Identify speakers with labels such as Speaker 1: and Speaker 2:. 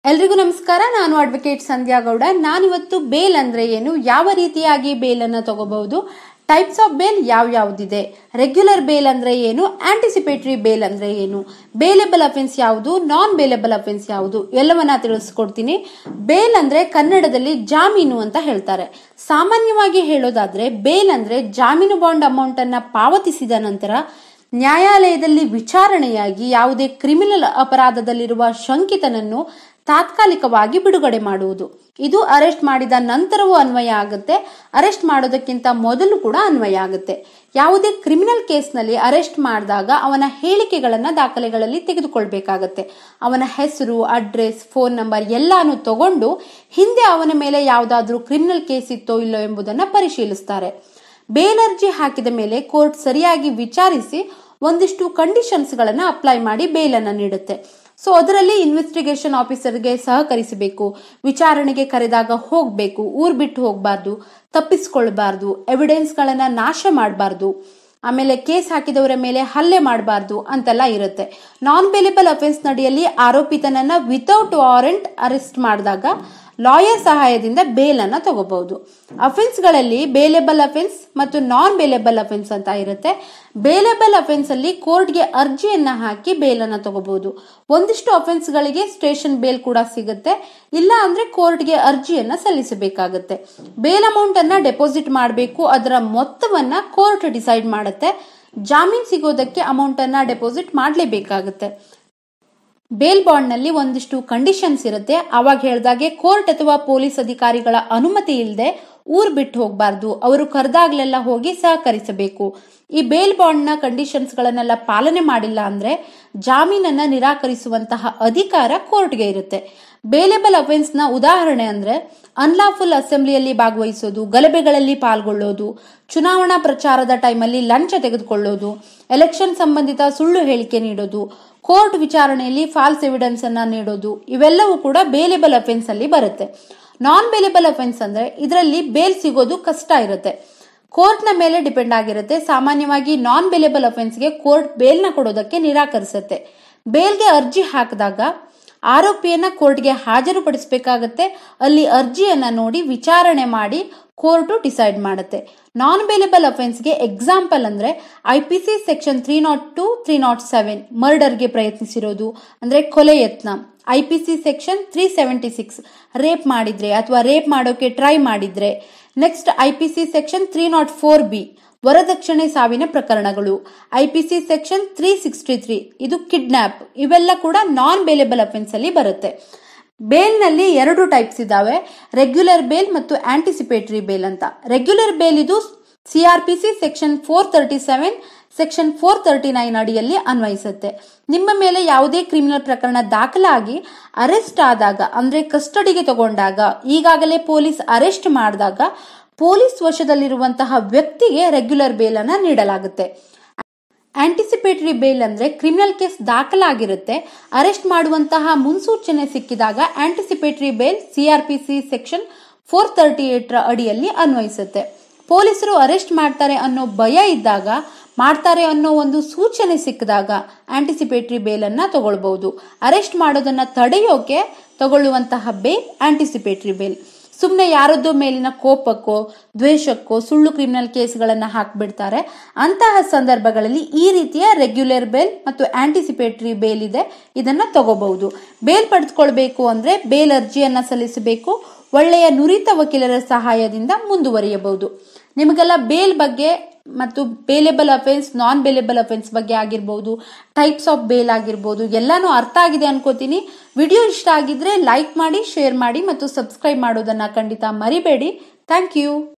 Speaker 1: ಎಲ್ರಿಗೂ ನಮಸ್ಕಾರ ನಾನು ಅಡ್ವೊಕೇಟ್ ಸಂಧ್ಯಾ ಗೌಡ ನಾನಿವತ್ತು ಬೇಲ್ ಅಂದ್ರೆ ಏನು ಯಾವ ರೀತಿಯಾಗಿ ಬೇಲನ್ನು ತಗೋಬಹುದು ಟೈಪ್ಸ್ ಆಫ್ ಬೇಲ್ ಯಾವ ಯಾವ್ದಿದೆ ರೆಗ್ಯುಲರ್ ಬೇಲ್ ಅಂದ್ರೆ ಏನು ಆಂಟಿಸಿಪೇಟರಿ ಬೇಲ್ ಅಂದ್ರೆ ಏನು ಬೇಲೆಬಲ್ ಅಫೆನ್ಸ್ ಯಾವುದು ನಾನ್ ಬೇಲೆಬಲ್ ಅಫೆನ್ಸ್ ಯಾವುದು ಎಲ್ಲವನ್ನ ತಿಳಿಸ್ಕೊಡ್ತೀನಿ ಬೇಲ್ ಅಂದ್ರೆ ಕನ್ನಡದಲ್ಲಿ ಜಾಮೀನು ಅಂತ ಹೇಳ್ತಾರೆ ಸಾಮಾನ್ಯವಾಗಿ ಹೇಳೋದಾದ್ರೆ ಬೇಲ್ ಅಂದ್ರೆ ಜಾಮೀನು ಬಾಂಡ್ ಅಮೌಂಟ್ ಅನ್ನ ಪಾವತಿಸಿದ ನಂತರ ನ್ಯಾಯಾಲಯದಲ್ಲಿ ವಿಚಾರಣೆಯಾಗಿ ಯಾವುದೇ ಕ್ರಿಮಿನಲ್ ಅಪರಾಧದಲ್ಲಿರುವ ಶಂಕಿತನನ್ನು ತಾತ್ಕಾಲಿಕವಾಗಿ ಬಿಡುಗಡೆ ಮಾಡುವುದು ಇದು ಅರೆಸ್ಟ್ ಮಾಡಿದ ನಂತರವೂ ಅನ್ವಯ ಆಗುತ್ತೆ ಅರೆಸ್ಟ್ ಮಾಡೋದಕ್ಕಿಂತ ಮೊದಲು ಕೂಡ ಅನ್ವಯ ಆಗುತ್ತೆ ಯಾವುದೇ ಕ್ರಿಮಿನಲ್ ಕೇಸ್ನಲ್ಲಿ ಅರೆಸ್ಟ್ ಮಾಡಿದಾಗ ಅವನ ಹೇಳಿಕೆಗಳನ್ನ ದಾಖಲೆಗಳಲ್ಲಿ ತೆಗೆದುಕೊಳ್ಬೇಕಾಗತ್ತೆ ಅವನ ಹೆಸರು ಅಡ್ರೆಸ್ ಫೋನ್ ನಂಬರ್ ಎಲ್ಲಾನು ತಗೊಂಡು ಹಿಂದೆ ಅವನ ಮೇಲೆ ಯಾವುದಾದ್ರೂ ಕ್ರಿಮಿನಲ್ ಕೇಸ್ ಇತ್ತೋ ಇಲ್ಲೋ ಎಂಬುದನ್ನ ಪರಿಶೀಲಿಸ್ತಾರೆ ಬೇಲ್ ಅರ್ಜಿ ಹಾಕಿದ ಮೇಲೆ ಕೋರ್ಟ್ ಸರಿಯಾಗಿ ವಿಚಾರಿಸಿ ಒಂದಿಷ್ಟು ಕಂಡೀಷನ್ಸ್ ಗಳನ್ನ ಅಪ್ಲೈ ಮಾಡಿ ಬೇಲನ್ನ ನೀಡುತ್ತೆ ಸೊ ಅದರಲ್ಲಿ ಇನ್ವೆಸ್ಟಿಗೇಷನ್ ಆಫೀಸರ್ಗೆ ಸಹಕರಿಸಬೇಕು ವಿಚಾರಣೆಗೆ ಕರೆದಾಗ ಹೋಗ್ಬೇಕು ಊರ್ ಬಿಟ್ಟು ಹೋಗಬಾರ್ದು ತಪ್ಪಿಸ್ಕೊಳ್ಬಾರ್ದು ಎವಿಡೆನ್ಸ್ ಗಳನ್ನ ನಾಶ ಮಾಡಬಾರ್ದು ಆಮೇಲೆ ಕೇಸ್ ಹಾಕಿದವರ ಮೇಲೆ ಹಲ್ಲೆ ಮಾಡಬಾರ್ದು ಅಂತೆಲ್ಲ ಇರುತ್ತೆ ನಾನ್ ಬೇಲೆಬಲ್ ಅಫೆನ್ಸ್ ನಡಿಯಲ್ಲಿ ಆರೋಪಿತನನ್ನ ವಿತೌಟ್ ವಾರೆಂಟ್ ಅರೆಸ್ಟ್ ಮಾಡಿದಾಗ ಲಾಯರ್ ಸಹಾಯದಿಂದ ಬೇಲ್ ಅನ್ನ ತಗೋಬಹುದು ಅಫೆನ್ಸ್ ಗಳಲ್ಲಿ ಬೇಲೆಬಲ್ ಅಫೆನ್ಸ್ ಮತ್ತು ನಾನ್ ಬೇಲೆಬಲ್ ಅಫೆನ್ಸ್ ಅಂತ ಇರುತ್ತೆ ಬೇಲೆಬಲ್ ಅಫೆನ್ಸ್ ಅಲ್ಲಿ ಕೋರ್ಟ್ಗೆ ಅರ್ಜಿಯನ್ನ ಹಾಕಿ ಬೇಲ್ ಅನ್ನ ತಗೋಬಹುದು ಒಂದಿಷ್ಟು ಅಫೆನ್ಸ್ ಗಳಿಗೆ ಸ್ಟೇಷನ್ ಬೇಲ್ ಕೂಡ ಸಿಗುತ್ತೆ ಇಲ್ಲ ಅಂದ್ರೆ ಕೋರ್ಟ್ಗೆ ಅರ್ಜಿಯನ್ನ ಸಲ್ಲಿಸಬೇಕಾಗುತ್ತೆ ಬೇಲ್ ಅಮೌಂಟ್ ಅನ್ನ ಡೆಪಾಸಿಟ್ ಮಾಡಬೇಕು ಅದರ ಮೊತ್ತವನ್ನ ಕೋರ್ಟ್ ಡಿಸೈಡ್ ಮಾಡುತ್ತೆ ಜಾಮೀನ್ ಸಿಗೋದಕ್ಕೆ ಅಮೌಂಟ್ ಅನ್ನ ಡೆಪಾಸಿಟ್ ಮಾಡಲೇಬೇಕಾಗುತ್ತೆ ಬೇಲ್ ಬಾಂಡ್ ನಲ್ಲಿ ಒಂದಿಷ್ಟು ಕಂಡೀಷನ್ಸ್ ಇರುತ್ತೆ ಅವಾಗ ಹೇಳ್ದಾಗೆ ಕೋರ್ಟ್ ಅಥವಾ ಪೊಲೀಸ್ ಅಧಿಕಾರಿಗಳ ಅನುಮತಿ ಇಲ್ಲದೆ ಊರ್ ಬಿಟ್ಟು ಹೋಗಬಾರ್ದು ಅವರು ಕರೆದಾಗ್ಲೆಲ್ಲ ಹೋಗಿ ಸಹಕರಿಸಬೇಕು ಈ ಬೇಲ್ ಬಾಂಡ್ ನ ಕಂಡೀಷನ್ಸ್ ಗಳನ್ನೆಲ್ಲ ಪಾಲನೆ ಮಾಡಿಲ್ಲ ಅಂದ್ರೆ ಜಾಮೀನನ್ನ ನಿರಾಕರಿಸುವಂತಹ ಅಧಿಕಾರ ಕೋರ್ಟ್ಗೆ ಇರುತ್ತೆ ಬೇಲೆಬಲ್ ಅಫೆನ್ಸ್ ನ ಉದಾಹರಣೆ ಅಂದ್ರೆ ಅನ್ಲಾಫುಲ್ ಅಸೆಂಬ್ಲಿಯಲ್ಲಿ ಭಾಗವಹಿಸೋದು ಗಲಭೆಗಳಲ್ಲಿ ಪಾಲ್ಗೊಳ್ಳೋದು ಚುನಾವಣಾ ಪ್ರಚಾರದ ಟೈಮಲ್ಲಿ ಲಂಚ ತೆಗೆದುಕೊಳ್ಳೋದು ಎಲೆಕ್ಷನ್ ಸಂಬಂಧಿತ ಸುಳ್ಳು ಹೇಳಿಕೆ ನೀಡೋದು ಕೋರ್ಟ್ ವಿಚಾರಣೆಯಲ್ಲಿ ಫಾಲ್ಸ್ ಎವಿಡೆನ್ಸ್ ಅನ್ನ ನೀಡೋದು ಇವೆಲ್ಲವೂ ಕೂಡ ಬೇಲೆಬಲ್ ಅಫೆನ್ಸ್ ಅಲ್ಲಿ ಬರುತ್ತೆ ನಾನ್ ಬೇಲೆಬಲ್ ಅಫೆನ್ಸ್ ಅಂದ್ರೆ ಇದರಲ್ಲಿ ಬೇಲ್ ಸಿಗೋದು ಕಷ್ಟ ಇರುತ್ತೆ ಕೋರ್ಟ್ ನ ಮೇಲೆ ಡಿಪೆಂಡ್ ಆಗಿರುತ್ತೆ ಸಾಮಾನ್ಯವಾಗಿ ನಾನ್ ಬೇಲೆಬಲ್ ಅಫೆನ್ಸ್ಗೆ ಕೋರ್ಟ್ ಬೇಲ್ನ ಕೊಡೋದಕ್ಕೆ ನಿರಾಕರಿಸುತ್ತೆ ಬೇಲ್ಗೆ ಅರ್ಜಿ ಹಾಕಿದಾಗ ಆರೋಪಿಯನ್ನ ಕೋರ್ಟ್ಗೆ ಹಾಜರುಪಡಿಸಬೇಕಾಗತ್ತೆ ಅಲ್ಲಿ ಅರ್ಜಿಯನ್ನ ನೋಡಿ ವಿಚಾರಣೆ ಮಾಡಿ ಕೋರ್ಟು ಡಿಸೈಡ್ ಮಾಡುತ್ತೆ ನಾನ್ ಬೇಲೆಬಲ್ ಅಫೆನ್ಸ್ಗೆ ಎಕ್ಸಾಂಪಲ್ ಅಂದ್ರೆ I P C section three not two three not seven ಮರ್ಡರ್ಗೆ ಪ್ರಯತ್ನಿಸಿರೋದು ಅಂದ್ರೆ ಕೊಲೆ ಯತ್ನ I P C section three seventy six rape ಮಾಡಿದ್ರೆ ಅಥವಾ ರೇಪ್ ಮಾಡೋಕೆ ಟ್ರೈ ಮಾಡಿದ್ರೆ next I P C section three not four B ವರದಕ್ಷಿಣೆ ಸಾವಿನ ಪ್ರಕರಣಗಳು IPC section three sixty three ಇದು ಕಿಡ್ನಾಪ್ ಇವೆಲ್ಲ ಕೂಡ ನಾನ್ ಬೇಲೆಬಲ್ ಅಫೆನ್ಸ್ ಅಲ್ಲಿ ಬರುತ್ತೆ ಬೇಲ್ ನಲ್ಲಿ ಎರಡು ಟೈಪ್ಸ್ ಇದಾವೆ ರೆಗ್ಯುಲರ್ ಬೇಲ್ ಮತ್ತು ಆಂಟಿಸಿಪೇಟರಿ ಬೇಲ್ ಅಂತ ರೆಗ್ಯುಲರ್ ಬೇಲ್ ಇದು CrPC section four thirty seven section four thirty nine ಅಡಿಯಲ್ಲಿ ಅನ್ವಯಿಸುತ್ತೆ ನಿಮ್ಮ ಮೇಲೆ ಯಾವುದೇ ಕ್ರಿಮಿನಲ್ ಪ್ರಕರಣ ದಾಖಲಾಗಿ ಅರೆಸ್ಟ್ ಆದಾಗ ಅಂದ್ರೆ ಕಸ್ಟಡಿಗೆ ತಗೊಂಡಾಗ ಈಗಾಗಲೇ ಪೊಲೀಸ್ ಅರೆಸ್ಟ್ ಮಾಡಿದಾಗ ಪೊಲೀಸ್ ವಶದಲ್ಲಿರುವಂತಹ ವ್ಯಕ್ತಿಗೆ ರೆಗ್ಯುಲರ್ ಬೇಲ್ ಅನ್ನ ನೀಡಲಾಗುತ್ತೆ ಆಂಟಿಸಿಪೇಟರಿ ಬೇಲ್ ಅಂದ್ರೆ ಕ್ರಿಮಿನಲ್ ಕೇಸ್ ದಾಖಲಾಗಿರುತ್ತೆ ಅರೆಸ್ಟ್ ಮಾಡುವಂತಹ ಮುನ್ಸೂಚನೆ ಸಿಕ್ಕಿದಾಗ anticipatory bail CrPC section four thirty eight ರ ಅಡಿಯಲ್ಲಿ ಅನ್ವಯಿಸುತ್ತೆ ಪೊಲೀಸರು ಅರೆಸ್ಟ್ ಮಾಡ್ತಾರೆ ಅನ್ನೋ ಭಯ ಇದ್ದಾಗ ಮಾಡ್ತಾರೆ ಅನ್ನೋ ಒಂದು ಸೂಚನೆ ಸಿಕ್ಕಿದಾಗ ಆಂಟಿಸಿಪೇಟರಿ ಬೇಲ್ ಅನ್ನ ತಗೊಳ್ಬಹುದು ಅರೆಸ್ಟ್ ಮಾಡೋದನ್ನ ತಡೆಯೋಕೆ ತಗೊಳ್ಳುವಂತಹ ಬೇಲ್ ಆಂಟಿಸಿಪೇಟರಿ ಬೇಲ್ ಸುಮ್ಮನೆ ಯಾರದ್ದೋ ಮೇಲಿನ ಕೋಪಕ್ಕೋ ದ್ವೇಷಕ್ಕೋ ಸುಳ್ಳು ಕ್ರಿಮಿನಲ್ ಕೇಸ್ಗಳನ್ನ ಹಾಕ್ಬಿಡ್ತಾರೆ ಅಂತಹ ಸಂದರ್ಭಗಳಲ್ಲಿ ಈ ರೀತಿಯ ರೆಗ್ಯುಲರ್ ಬೇಲ್ ಮತ್ತು ಆಂಟಿಸಿಪೇಟರಿ ಬೇಲ್ ಇದೆ ಇದನ್ನ ತಗೋಬಹುದು ಬೇಲ್ ಪಡೆದುಕೊಳ್ಬೇಕು ಅಂದ್ರೆ ಬೇಲ್ ಅರ್ಜಿಯನ್ನ ಸಲ್ಲಿಸಬೇಕು ಒಳ್ಳೆಯ ನುರಿತ ವಕೀಲರ ಸಹಾಯದಿಂದ ಮುಂದುವರಿಯಬಹುದು ನಿಮಗೆಲ್ಲ ಬೇಲ್ ಬಗ್ಗೆ ಮತ್ತು bailable offence non bailable offence ಬಗ್ಗೆ ಆಗಿರ್ಬೋದು ಟೈಪ್ಸ್ ಆಫ್ ಬೇಲ್ ಆಗಿರ್ಬೋದು ಎಲ್ಲಾನು ಅರ್ಥ ಆಗಿದೆ ಅನ್ಕೋತೀನಿ ವಿಡಿಯೋ ಇಷ್ಟ ಆಗಿದ್ರೆ ಲೈಕ್ ಮಾಡಿ ಶೇರ್ ಮಾಡಿ ಮತ್ತು ಸಬ್ಸ್ಕ್ರೈಬ್ ಮಾಡೋದನ್ನ ಖಂಡಿತ ಮರಿಬೇಡಿ ಥ್ಯಾಂಕ್ ಯು